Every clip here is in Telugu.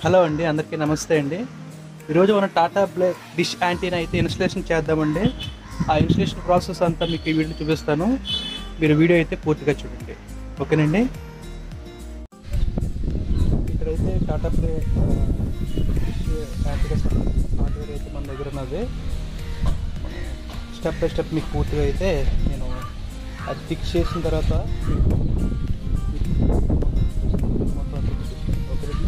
హలో అండి అందరికీ నమస్తే అండి ఈరోజు మనం టాటా ప్లే డిష్ యాంటీనా అయితే ఇన్స్టలేషన్ చేద్దామండి ఆ ఇన్స్టలేషన్ ప్రాసెస్ అంతా మీకు ఈ వీడియో చూపిస్తాను మీరు వీడియో అయితే పూర్తిగా చూడండి ఓకేనండి ఇక్కడైతే టాటా ప్లే యాంటీనా హార్డ్వేర్ అయితే మన దగ్గర ఉన్నది స్టెప్ బై స్టెప్ మీకు పూర్తిగా అయితే నేను అది ఫిక్స్ చేసిన తర్వాత మీకు మొత్తం ఫిక్స్ చేస్తాను ఓకేనండి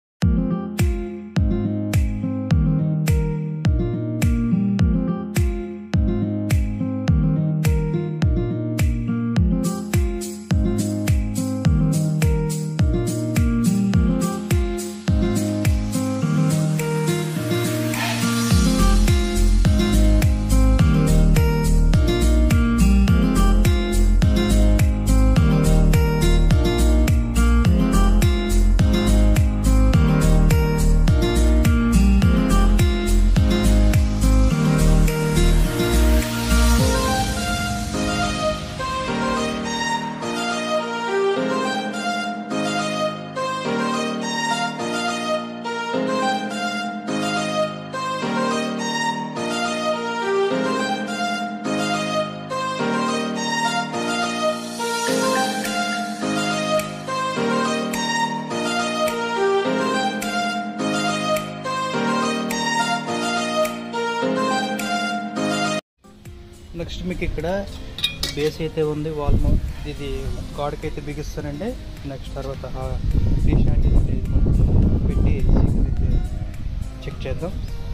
నెక్స్ట్ మీకు ఇక్కడ బేస్ అయితే ఉంది వాల్ మౌంట్ ఇది గాడ్కి అయితే బిగిస్తానండి నెక్స్ట్ తర్వాత డిష్ అంటే పెట్టి సిగ్నల్ అయితే చెక్ చేద్దాం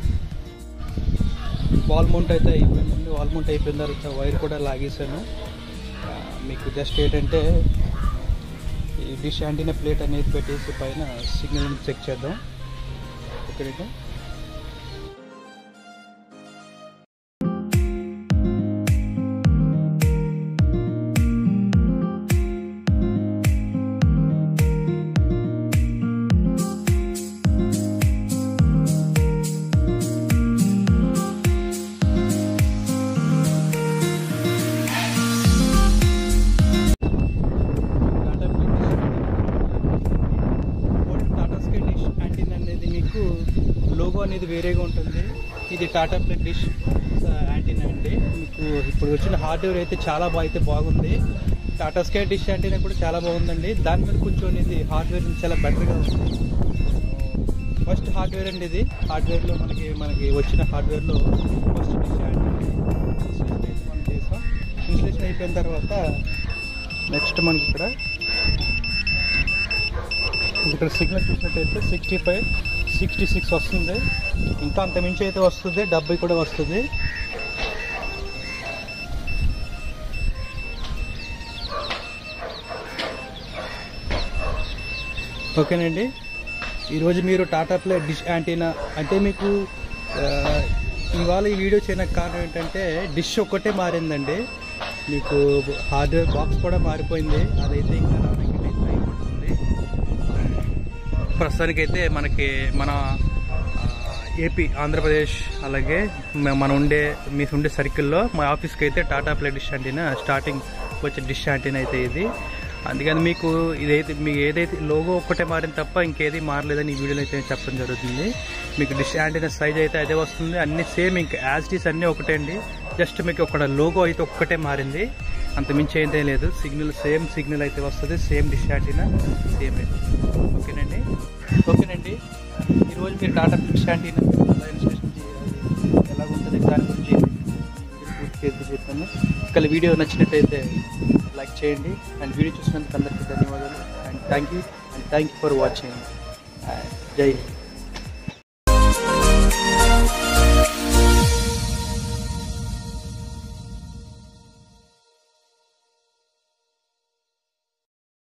వాల్ మౌంట్ అయితే అయిపోయిందండి వాల్ మౌంట్ అయిపోయిన తర్వాత వైర్ కూడా లాగేసాను ఆ, మీకు జస్ట్ ఏంటంటే ఈ డిష్ యాంటీనా ప్లేట్ అనేది పెట్టేసి పైన సిగ్నల్ చెక్ చేద్దాం ఓకేనండి Tata Play Tata Sky dish antenna అనేది మీకు లోగో అనేది వేరేగా ఉంటుంది ఇది టాటా ప్లే డిష్ యాంటీనా అండి మీకు ఇప్పుడు వచ్చిన హార్డ్వేర్ అయితే చాలా బాగా అయితే బాగుంది టాటా స్కై డిష్ యాంటీనా కూడా చాలా బాగుందండి దాని మీద కొంచెం అనేది హార్డ్వేర్ చాలా బెటర్గా ఉంది ఫస్ట్ హార్డ్వేర్ అండి ఇది హార్డ్వేర్లో మనకి మనకి వచ్చిన హార్డ్వేర్లో ఫస్ట్ డిష్ యాంటీనా ఇన్స్టలేషన్ అయితే మనం చేసాం ఇన్స్టలేషన్ అయిపోయిన తర్వాత నెక్స్ట్ మనకి ఇక్కడ ఇక్కడ సిగ్నల్ చూసినట్టయితే సిక్స్టీ ఫైవ్ సిక్స్టీ సిక్స్ వస్తుంది ఇంకా అంత మించి అయితే వస్తుంది డెబ్బై కూడా వస్తుంది ఓకేనండి ఈరోజు మీరు టాటా ప్లే డిష్ యాంటీనా అంటే మీకు ఆ, ఇవాళ ఈ వీడియో చేయడానికి కారణం ఏంటంటే డిష్ ఒక్కటే మారిందండి మీకు హార్డ్వేర్ బాక్స్ కూడా మారిపోయింది అదైతే ఇంకా రావడానికి టైం పడుతుంది ప్రస్తుతానికైతే మనకి మన ఆ, ఏపీ ఆంధ్రప్రదేశ్ అలాగే మ- మన ఉండే మీ ఉండే సర్కిల్లో మా ఆఫీస్కి అయితే Tata Play dish antenna starting వచ్చే డిష్ యాంటీనా అయితే ఇది అందుకని మీకు ఇదైతే మీకు ఏదైతే లోగో ఒక్కటే మారింది తప్ప ఇంకేది మారలేదని ఈ వీడియోలో అయితే చెప్పడం జరుగుతుంది మీకు డిష్ యాంటీనా సైజ్ అయితే అదే వస్తుంది అన్ని సేమ్ ఇంకా యాజ్ డీస్ అన్నీ ఒకటే అండి జస్ట్ మీకు ఒక లోగో అయితే ఒక్కటే మారింది అంత మించి అయితే లేదు సిగ్నల్ సేమ్ సిగ్నల్ అయితే వస్తుంది సేమ్ డిష్ యాంటీనా సేమ్ ఓకేనండి ఓకేనండి ఈరోజు మీరు టాటా డిష్ యాంటీనా ఎలా ఇన్స్టేషన్ చేయాలి ఎలా ఉంటుంది దాని గురించి పూర్తి చేసి చెప్పాను ఒకవేళ వీడియో నచ్చినట్టయితే లైక్ చేయండి అండ్ వీడియో చూసినందుకు అందరికీ ధన్యవాదాలు and thank you and thank you for watching జై హింద్